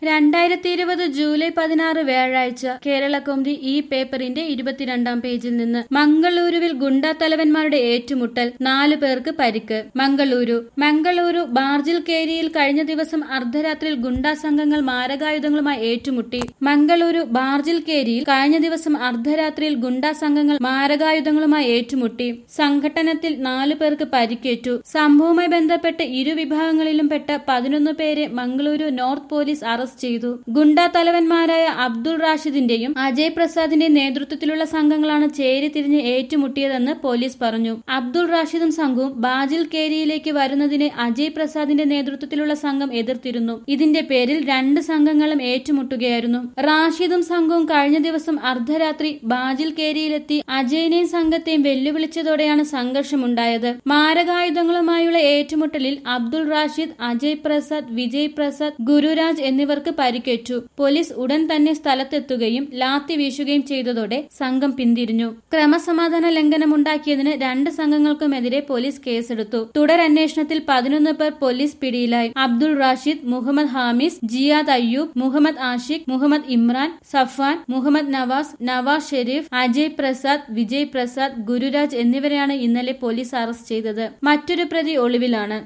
രണ്ടായിരത്തി ഇരുപത് ജൂലൈ പതിനാറ് വ്യാഴാഴ്ച കേരളകൗമുദി ഈ പേപ്പറിന്റെ ഇരുപത്തിരണ്ടാം പേജിൽ നിന്ന് മംഗളൂരുവിൽ ഗുണ്ടാത്തലവന്മാരുടെ ഏറ്റുമുട്ടൽ നാലു പേർക്ക് പരിക്ക് മംഗളൂരു മംഗളൂരു ബാർജിൽ കേരിയിൽ കഴിഞ്ഞ ദിവസം അർദ്ധരാത്രിയിൽ ഗുണ്ടാ സംഘങ്ങൾ മാരകായുധങ്ങളുമായി ഏറ്റുമുട്ടി മംഗളൂരു ബാർജിൽ കേരിയിൽ കഴിഞ്ഞ ദിവസം അർദ്ധരാത്രിയിൽ ഗുണ്ടാ സംഘങ്ങൾ മാരകായുധങ്ങളുമായി ഏറ്റുമുട്ടി സംഘട്ടനത്തിൽ നാലു പേർക്ക് പരിക്കേറ്റു സംഭവവുമായി ബന്ധപ്പെട്ട് ഇരു വിഭാഗങ്ങളിലും പെട്ട പതിനൊന്ന് പേരെ മംഗളൂരു നോർത്ത് പോലീസ് അറസ്റ്റ് ചെയ്തു ഗുണ്ടാ തലവന്മാരായ അബ്ദുൾ റാഷിദിന്റെയും അജയ് പ്രസാദിന്റെയും നേതൃത്വത്തിലുള്ള സംഘങ്ങളാണ് ചേരി തിരിഞ്ഞ് ഏറ്റുമുട്ടിയതെന്ന് പോലീസ് പറഞ്ഞു അബ്ദുൾ റാഷിദും സംഘവും ബാജിൽ കേരിയിലേക്ക് വരുന്നതിനെ അജയ് പ്രസാദിന്റെ നേതൃത്വത്തിലുള്ള സംഘം എതിർത്തിരുന്നു ഇതിന്റെ പേരിൽ രണ്ട് സംഘങ്ങളും ഏറ്റുമുട്ടുകയായിരുന്നു റാഷിദും സംഘവും കഴിഞ്ഞ ദിവസം അർദ്ധരാത്രി ബാജിൽ കേരിയിലെത്തി അജയനെയും സംഘത്തെയും വെല്ലുവിളിച്ചതോടെയാണ് സംഘർഷമുണ്ടായത് മാരകായുധങ്ങളുമായുള്ള ഏറ്റുമുട്ടലിൽ അബ്ദുൾ റാഷിദ് അജയ് പ്രസാദ് വിജയ് പ്രസാദ് ഗുരുരാജ് എന്നിവർക്ക് പരിക്കേറ്റു പോലീസ് ഉടൻ തന്നെ സ്ഥലത്തെത്തുകയും ലാത്തി വീശുകയും ചെയ്തതോടെ സംഘം പിന്തിരിഞ്ഞു ക്രമസമാധാന ലംഘനമുണ്ടാക്കിയതിന് രണ്ട് സംഘങ്ങൾക്കുമെതിരെ പോലീസ് കേസെടുത്തു തുടരന്വേഷണത്തിൽ പതിനൊന്ന് പേർ പോലീസ് പിടിയിലായി അബ്ദുൾ റാഷിദ് മുഹമ്മദ് ഹാമിസ് ജിയാദ് അയ്യൂബ് മുഹമ്മദ് ആഷിഖ് മുഹമ്മദ് ഇമ്രാൻ സഫാൻ മുഹമ്മദ് നവാസ് നവാസ് ഷെരീഫ് അജയ് പ്രസാദ് വിജയ് പ്രസാദ് ഗുരുരാജ് എന്നിവരെയാണ് ഇന്നലെ പോലീസ് അറസ്റ്റ് ചെയ്തത് മറ്റൊരു പ്രതി ഒളിവിലാണ്